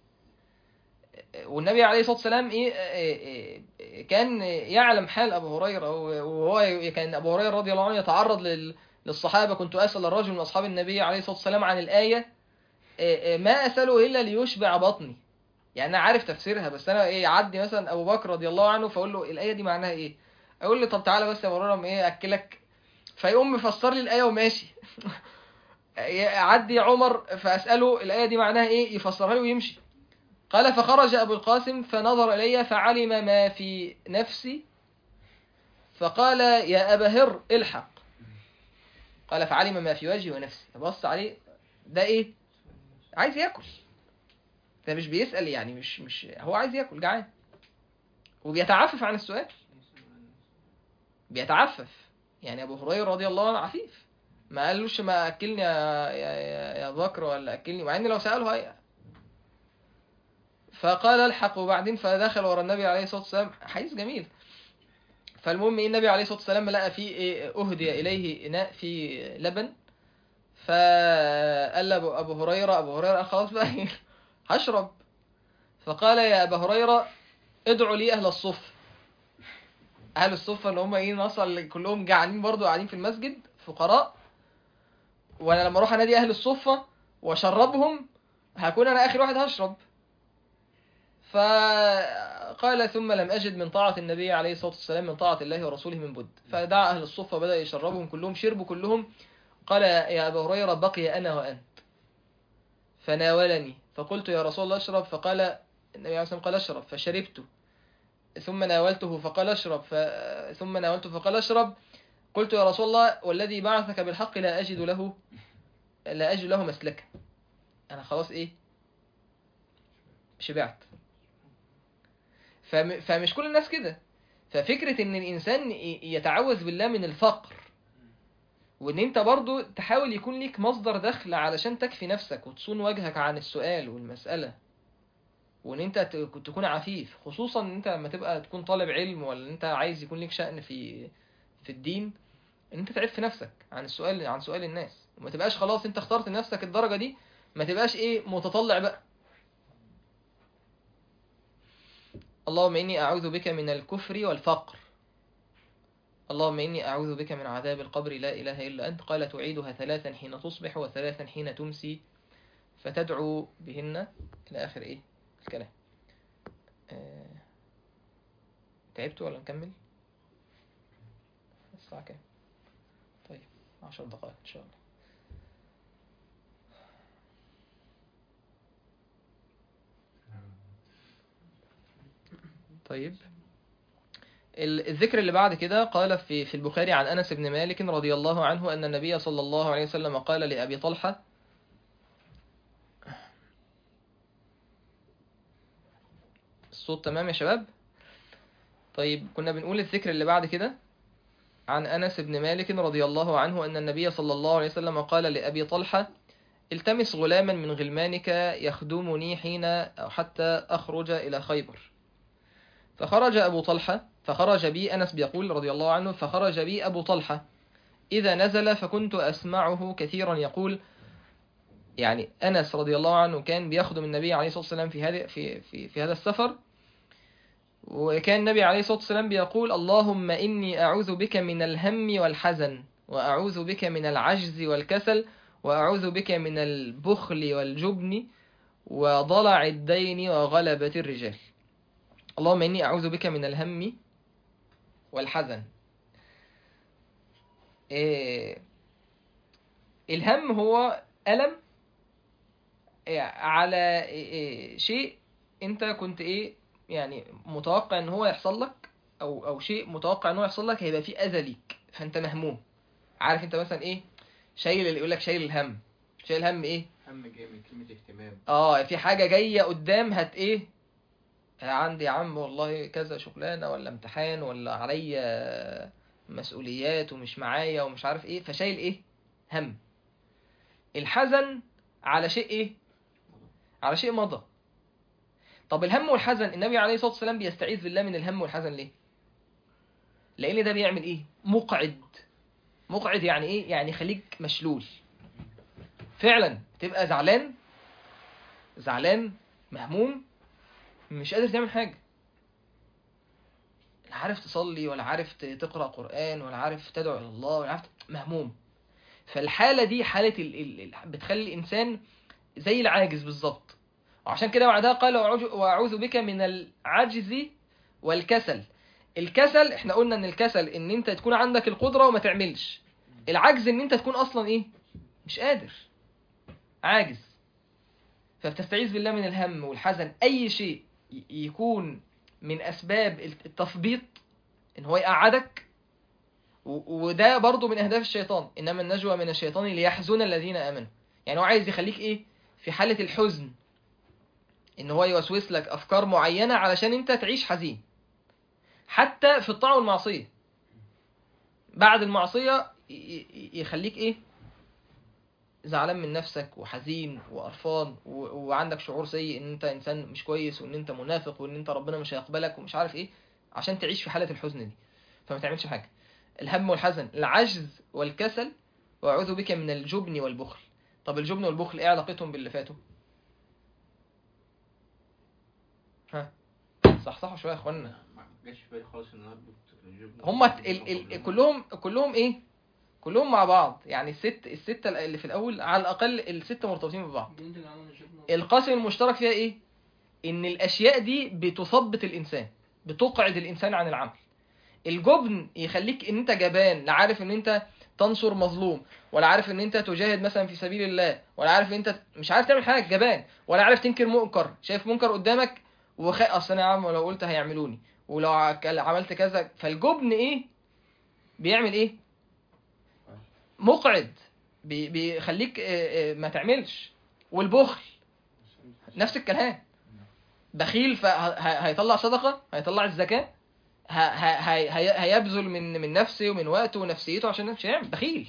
والنبي عليه الصلاة والسلام إيه إيه- إيه- كان يعلم حال أبو هريرة وهو كان أبو هريرة رضي الله عنه يتعرض لل- للصحابة كنت أسأل الرجل من أصحاب النبي عليه الصلاة والسلام عن الآية إيه- إيه، ما أسأله إلا ليشبع بطني يعني أنا عارف تفسيرها بس أنا إيه يعدي مثلا أبو بكر رضي الله عنه فأقول له الآية دي معناها إيه اقول له طب تعالى بس يا مرارم ايه اكلك فيقوم مفسر لي الايه وماشي يعدي عمر فاساله الايه دي معناها ايه يفسرها لي ويمشي قال فخرج ابو القاسم فنظر الي فعلم ما في نفسي فقال يا ابا هر الحق قال فعلم ما في وجهي ونفسي بص عليه ده ايه عايز ياكل ده مش بيسال يعني مش مش هو عايز ياكل جعان وبيتعفف عن السؤال بيتعفف يعني ابو هريره رضي الله عنه عفيف ما قالوش ما اكلني يا يا, يا, يا بكر ولا اكلني مع ان لو ساله هي فقال الحق وبعدين فدخل ورا النبي عليه الصلاه والسلام حديث جميل فالمهم ايه النبي عليه الصلاه والسلام لقى فيه ايه اهدي اليه اناء فيه لبن فقال له ابو أبو هريره ابو هريره قال خلاص بقى إيه، هشرب فقال يا ابا هريره ادعوا لي اهل الصف اهل الصفه اللي هم ايه نصر اللي كلهم جعانين برضو قاعدين في المسجد فقراء وانا لما اروح انادي اهل الصفه واشربهم هكون انا اخر واحد هشرب فقال ثم لم اجد من طاعه النبي عليه الصلاه والسلام من طاعه الله ورسوله من بد فدعا اهل الصفه بدا يشربهم كلهم شربوا كلهم قال يا ابا هريره بقي انا وانت فناولني فقلت يا رسول الله اشرب فقال النبي عليه الصلاه والسلام قال اشرب فشربت ثم ناولته فقال اشرب ف... ثم ناولته فقال اشرب قلت يا رسول الله والذي بعثك بالحق لا أجد له لا أجد له مسلكا أنا خلاص إيه شبعت فم... فمش كل الناس كده ففكرة ان الانسان ي- يتعوذ بالله من الفقر وان انت برضو تحاول يكون ليك مصدر دخل علشان تكفي نفسك وتصون وجهك عن السؤال والمسألة وان انت ت- تكون عفيف خصوصا ان انت لما تبقى تكون طالب علم ولا انت عايز يكون ليك شأن في في الدين ان انت تعف نفسك عن السؤال عن سؤال الناس وما تبقاش خلاص انت اخترت لنفسك الدرجة دي ما تبقاش ايه متطلع بقى اللهم إني أعوذ بك من الكفر والفقر اللهم إني أعوذ بك من عذاب القبر لا إله إلا أنت قال تعيدها ثلاثا حين تصبح وثلاثا حين تمسي فتدعو بهن إلى آخر إيه الكلام آه... تعبت ولا نكمل الساعة كام طيب عشر دقائق إن شاء الله طيب ال- الذكر اللي بعد كده قال في في البخاري عن أنس بن مالك رضي الله عنه أن النبي صلى الله عليه وسلم قال لأبي طلحة الصوت تمام يا شباب طيب كنا بنقول الذكر اللي بعد كده عن أنس بن مالك رضي الله عنه أن النبي صلى الله عليه وسلم قال لأبي طلحة التمس غلاما من غلمانك يخدمني حين أو حتى أخرج إلى خيبر فخرج أبو طلحة فخرج بي أنس بيقول رضي الله عنه فخرج بي أبو طلحة إذا نزل فكنت أسمعه كثيرا يقول يعني أنس رضي الله عنه كان بيخدم النبي عليه الصلاة والسلام في هذا في في في هذا السفر وكان النبي عليه الصلاة والسلام بيقول اللهم إني أعوذ بك من الهم والحزن وأعوذ بك من العجز والكسل وأعوذ بك من البخل والجبن وضلع الدين وغلبة الرجال اللهم إني أعوذ بك من الهم والحزن إيه الهم هو ألم إيه على إيه شيء أنت كنت إيه يعني متوقع إن هو يحصل لك أو أو شيء متوقع إن هو يحصل لك هيبقى فيه أذى ليك فأنت مهموم عارف أنت مثلا إيه شايل اللي يقول لك شايل الهم شايل هم إيه هم جاي من كلمة اهتمام اه في حاجة جاية قدام هت ايه عندي يا عم والله كذا شغلانة ولا امتحان ولا عليا مسؤوليات ومش معايا ومش عارف ايه فشايل ايه هم الحزن على شيء ايه على شيء مضى طب الهم والحزن النبي عليه الصلاة والسلام بيستعيذ بالله من الهم والحزن ليه لان ده بيعمل ايه مقعد مقعد يعني ايه يعني خليك مشلول فعلا تبقى زعلان زعلان مهموم مش قادر تعمل حاجة لا عارف تصلي ولا عارف ت- تقرأ قرآن ولا عارف تدعو إلى الله ولا عارف مهموم فالحالة دي حالة ال... ال... ال... بتخلي الإنسان زي العاجز بالظبط وعشان كده بعدها قال وأعوذ- وأعوذ بك من العجز والكسل الكسل احنا قلنا ان الكسل ان انت تكون عندك القدرة وما تعملش العجز ان انت تكون اصلا ايه مش قادر عاجز فبتستعيذ بالله من الهم والحزن اي شيء ي- يكون من اسباب التثبيط ان هو يقعدك و- وده برضو من اهداف الشيطان انما النجوى من الشيطان ليحزن الذين امنوا يعني هو عايز يخليك ايه في حالة الحزن ان هو يوسوس لك افكار معينة علشان انت تعيش حزين حتى في الطاعة والمعصية بعد المعصية ي- ي- يخليك ايه زعلان من نفسك وحزين وقرفان و- وعندك شعور سيء ان انت انسان مش كويس وان انت منافق وان انت ربنا مش هيقبلك ومش عارف ايه عشان تعيش في حالة الحزن دي فما تعملش حاجة الهم والحزن العجز والكسل واعوذ بك من الجبن والبخل طب الجبن والبخل ايه علاقتهم باللي فاتوا ها صحصحوا شويه يا اخوانا ما جاش في بالي خالص ان انا اربط الجبن هم ال ال كلهم كلهم ايه كلهم مع بعض يعني الست الستة اللي في الأول على الأقل الستة مرتبطين ببعض الجند اللي عمل الجبنة القاسم المشترك فيها إيه؟ إن الأشياء دي بتثبط الإنسان بتقعد الإنسان عن العمل الجبن يخليك إن أنت جبان لا عارف إن أنت تنصر مظلوم ولا عارف إن أنت تجاهد مثلا في سبيل الله ولا عارف إن أنت مش عارف تعمل حاجة جبان ولا عارف تنكر منكر شايف منكر قدامك وخ أصل أنا يا عم لو قلت هيعملوني ولو ع- عملت كذا فالجبن إيه؟ بيعمل إيه؟ مقعد بي- بيخليك آه، آه، ما تعملش والبخل نفس الكلام بخيل فهيطلع صدقة هيطلع الزكاة ه- ه- هي- هي- هيبذل من من نفسه ومن وقته ونفسيته عشان مش هيعمل بخيل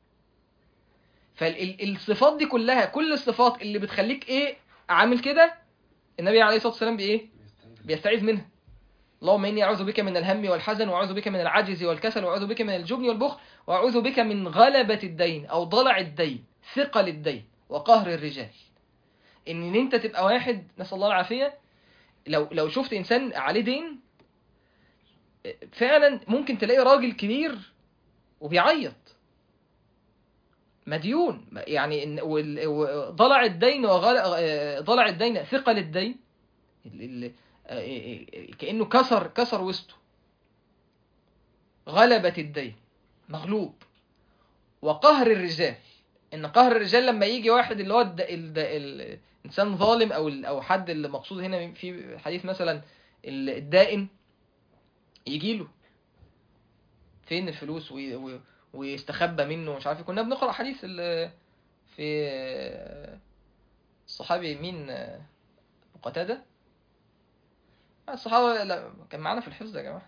فالصفات دي كلها كل الصفات اللي بتخليك ايه عامل كده النبي عليه الصلاه والسلام بايه بيستعيذ منها اللهم اني اعوذ بك من الهم والحزن واعوذ بك من العجز والكسل واعوذ بك من الجبن والبخل واعوذ بك من غلبة الدين او ضلع الدين ثقل الدين وقهر الرجال ان انت تبقى واحد نسال الله العافيه لو لو شفت انسان عليه دين فعلا ممكن تلاقي راجل كبير وبيعيط مديون يعني إن- وال- و- ضلع الدين وغل... آه، ضلع الدين ثقل الدين ال- ال- آه، آه، آه، كأنه كسر كسر وسطه غلبة الدين مغلوب وقهر الرجال ان قهر الرجال لما يجي واحد اللي هو الد... الد... ال... انسان ظالم او ال... او حد اللي مقصود هنا في حديث مثلا ال- الدائن يجي له فين الفلوس وي... وي... ويستخبى منه مش عارف إيه. كنا بنقرا حديث ال... في الصحابي مين أبو قتاده الصحابه لا كان معانا في الحفظ يا جماعه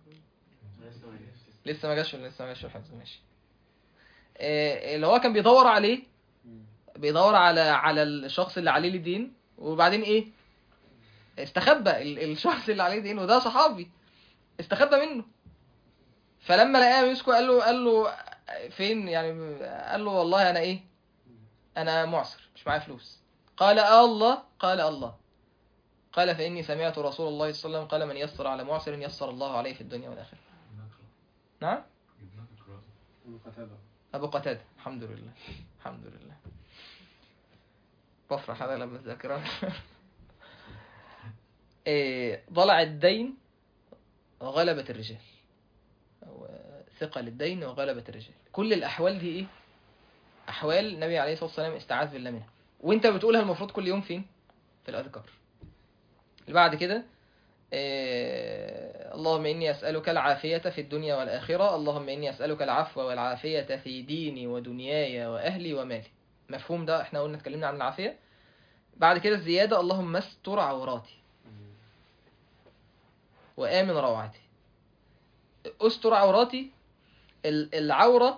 لسه ما جاش لسه ما جاش في الحفظ ماشي آه، اللي هو كان بيدور عليه بيدور على على الشخص اللي عليه الدين وبعدين ايه استخبى ال- الشخص اللي عليه دين وده صحابي استخبى منه فلما لقاه يمسكه قال له قال له فين يعني قال له والله انا ايه انا معسر مش معايا فلوس قال آه الله قال الله قال فإني سمعت رسول الله صلى الله عليه وسلم قال من يسر على معسر يسر الله عليه في الدنيا والآخرة نعم أبو قتادة الحمد لله الحمد لله بفرح أنا لما أتذكرها إيه، ضلع الدين وغلبة الرجال أو آه، ثقل الدين وغلبة الرجال كل الأحوال دي إيه؟ أحوال النبي عليه الصلاة والسلام استعاذ بالله منها وأنت بتقولها المفروض كل يوم فين؟ في الأذكار اللي بعد كده آه، اللهم إني أسألك العافية في الدنيا والآخرة اللهم إني أسألك العفو والعافية في ديني ودنياي وأهلي ومالي مفهوم ده احنا قلنا اتكلمنا عن العافية بعد كده الزيادة اللهم استر عوراتي وآمن روعتي استر عوراتي ال- العورة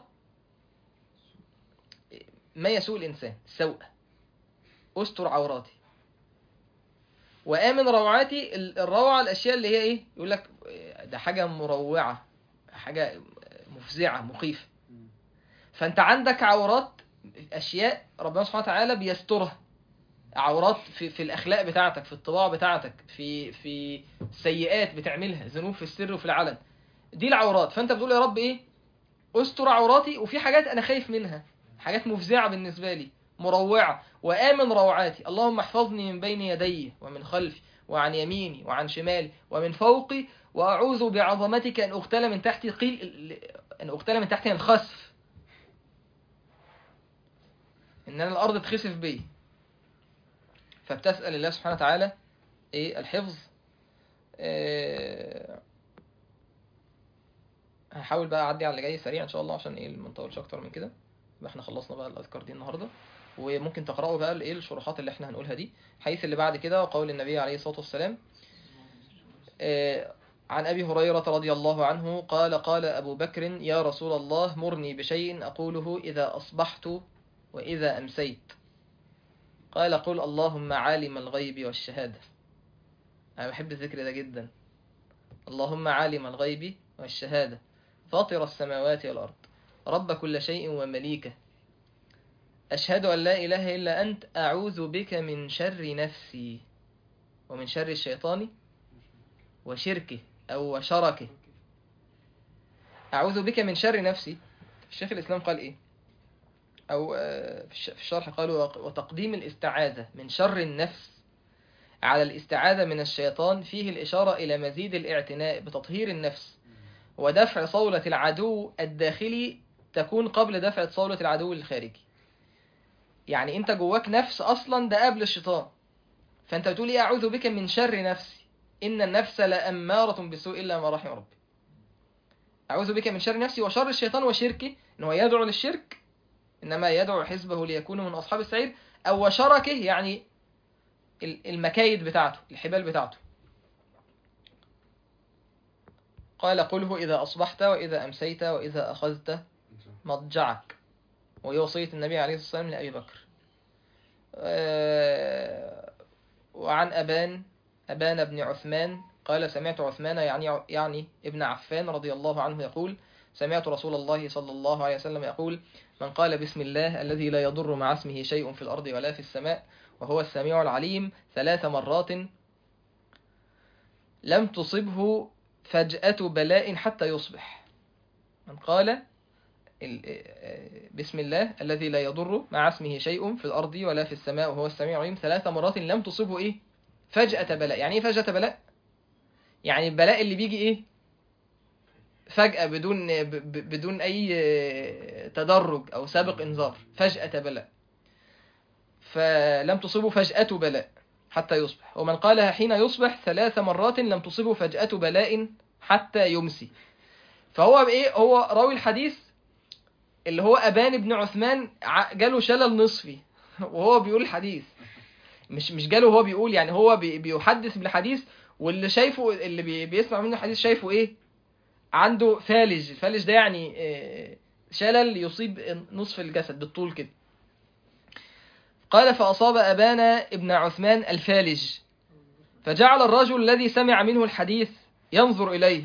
ما يسوء الإنسان سوء استر عوراتي وآمن روعاتي ال- الروعة الأشياء اللي هي إيه يقول لك ده حاجة مروعة حاجة مفزعة مخيفة فأنت عندك عورات أشياء ربنا سبحانه وتعالى بيسترها عورات في, في الأخلاق بتاعتك في الطباع بتاعتك في في سيئات بتعملها ذنوب في السر وفي العلن دي العورات فأنت بتقول يا رب إيه استر عوراتي وفي حاجات أنا خايف منها حاجات مفزعة بالنسبة لي مروعة وآمن روعاتي اللهم احفظني من بين يدي ومن خلفي وعن يميني وعن شمالي ومن فوقي وأعوذ بعظمتك أن أغتال من تحتي قيل أن أغتال من تحتي الخسف إن أنا الأرض تخسف بي فبتسأل الله سبحانه وتعالى إيه الحفظ إيه هحاول بقى أعدي على اللي جاي سريع إن شاء الله عشان إيه ما نطولش أكتر من كده يبقى احنا خلصنا بقى الأذكار دي النهاردة وممكن تقرأوا بقى الايه الشروحات اللي احنا هنقولها دي حيث اللي بعد كده قول النبي عليه الصلاة والسلام آه، عن أبي هريرة رضي الله عنه قال قال أبو بكر يا رسول الله مرني بشيء أقوله إذا أصبحت وإذا أمسيت قال قل اللهم عالم الغيب والشهادة أنا بحب الذكر ده جدا اللهم عالم الغيب والشهادة فاطر السماوات والأرض رب كل شيء ومليكه أشهد أن لا إله إلا أنت أعوذ بك من شر نفسي ومن شر الشيطان وشركه أو وشركه أعوذ بك من شر نفسي الشيخ الإسلام قال إيه أو آه، في الش- في الشرح قالوا وق- وتقديم الاستعاذة من شر النفس على الاستعاذة من الشيطان فيه الإشارة إلى مزيد الاعتناء بتطهير النفس ودفع صولة العدو الداخلي تكون قبل دفع صولة العدو الخارجي يعني انت جواك نفس اصلا ده قبل الشيطان فانت بتقول ايه اعوذ بك من شر نفسي ان النفس لاماره بالسوء الا ما رحم ربي اعوذ بك من شر نفسي وشر الشيطان وشركه ان هو يدعو للشرك انما يدعو حزبه ليكونوا من اصحاب السعير او وشركه يعني ال- المكايد بتاعته الحبال بتاعته قال قله إذا أصبحت وإذا أمسيت وإذا أخذت مضجعك وهي وصية النبي عليه الصلاة والسلام لأبي بكر آه، وعن أبان أبان بن عثمان قال سمعت عثمان يعني يعني ابن عفان رضي الله عنه يقول سمعت رسول الله صلى الله عليه وسلم يقول من قال بسم الله الذي لا يضر مع اسمه شيء في الأرض ولا في السماء وهو السميع العليم ثلاث مرات لم تصبه فجأة بلاء حتى يصبح من قال ال- بسم الله الذي لا يضر مع اسمه شيء في الأرض ولا في السماء وهو السميع العليم ثلاث مرات لم تصبه إيه فجأة بلاء يعني إيه فجأة بلاء يعني البلاء اللي بيجي إيه فجأة بدون ب- ب- بدون أي تدرج أو سابق إنذار فجأة بلاء فلم تصبه فجأة بلاء حتى يصبح ومن قالها حين يصبح ثلاث مرات لم تصبه فجأة بلاء حتى يمسي فهو ايه هو راوي الحديث اللي هو أبان بن عثمان ع- جاله شلل نصفي وهو بيقول الحديث مش مش جاله هو بيقول يعني هو بي- بيحدث بالحديث واللي شايفه اللي بي- بيسمع منه الحديث شايفه ايه عنده فالج الفالج ده يعني آه، شلل يصيب نصف الجسد بالطول كده قال فأصاب أبانا ابن عثمان الفالج فجعل الرجل الذي سمع منه الحديث ينظر إليه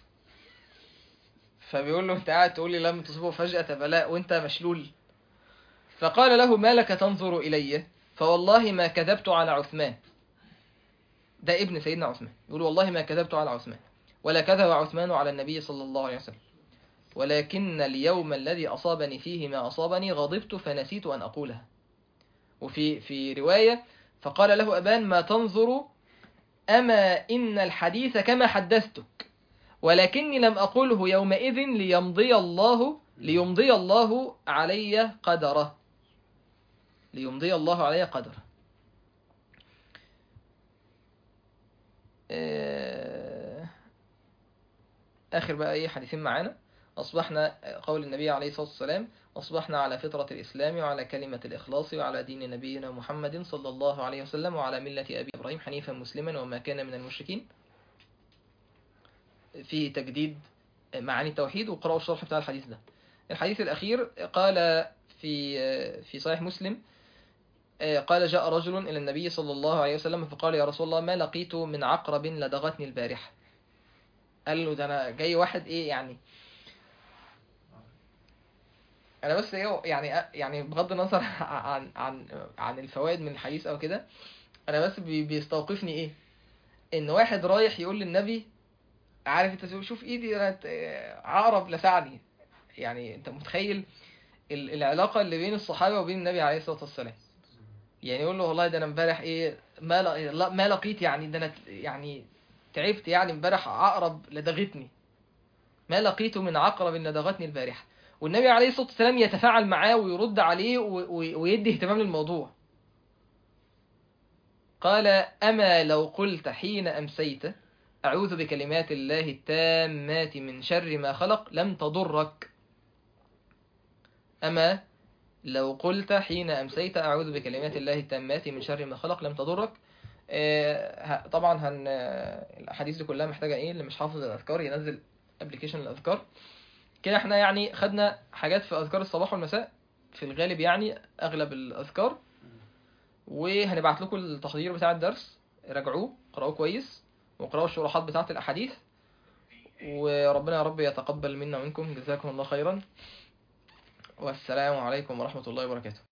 فبيقول له انت قاعد تقول لي لم تصيبه فجأة بلاء وانت مشلول فقال له ما لك تنظر إلي فوالله ما كذبت على عثمان ده ابن سيدنا عثمان يقول والله ما كذبت على عثمان ولا كذب عثمان على النبي صلى الله عليه وسلم ولكن اليوم الذي أصابني فيه ما أصابني غضبت فنسيت أن أقولها وفي في رواية فقال له أبان ما تنظر أما إن الحديث كما حدثتك ولكني لم أقوله يومئذ ليمضي الله ليمضي الله علي قدره ليمضي الله علي قدره آه، آخر بقى أي حديثين معانا أصبحنا قول النبي عليه الصلاة والسلام أصبحنا على فطرة الإسلام وعلى كلمة الإخلاص وعلى دين نبينا محمد صلى الله عليه وسلم وعلى ملة أبي إبراهيم حنيفا مسلما وما كان من المشركين فيه تجديد معاني التوحيد وقرأوا الشرح بتاع الحديث ده الحديث الأخير قال في في صحيح مسلم قال جاء رجل إلى النبي صلى الله عليه وسلم فقال يا رسول الله ما لقيت من عقرب لدغتني البارحة قال له ده أنا جاي واحد إيه يعني انا بس ايه يعني يعني بغض النظر عن عن عن الفوائد من الحديث او كده انا بس بي- بيستوقفني ايه ان واحد رايح يقول للنبي عارف انت تقول شوف ايدي انا ت- عقرب لسعني يعني انت متخيل ال- العلاقه اللي بين الصحابه وبين النبي عليه الصلاه والسلام يعني يقول له والله ده انا امبارح ايه ما لا- لا- ما لقيت يعني ده انا ت- يعني تعبت يعني امبارح عقرب لدغتني ما لقيت من عقرب لدغتني البارحه والنبي عليه الصلاة والسلام يتفاعل معاه ويرد عليه و- و- ويدي اهتمام للموضوع قال أما لو قلت حين أمسيت أعوذ بكلمات الله التامات من شر ما خلق لم تضرك أما لو قلت حين أمسيت أعوذ بكلمات الله التامات من شر ما خلق لم تضرك آه، ه- طبعا هن آه، الأحاديث دي كلها محتاجة إيه اللي مش حافظ الأذكار ينزل ابلكيشن الأذكار كده احنا يعني خدنا حاجات في اذكار الصباح والمساء في الغالب يعني اغلب الاذكار وهنبعت لكم التحضير بتاع الدرس راجعوه قرأوه كويس وقرأوا الشروحات بتاعة الاحاديث وربنا يا رب يتقبل منا ومنكم جزاكم الله خيرا والسلام عليكم ورحمة الله وبركاته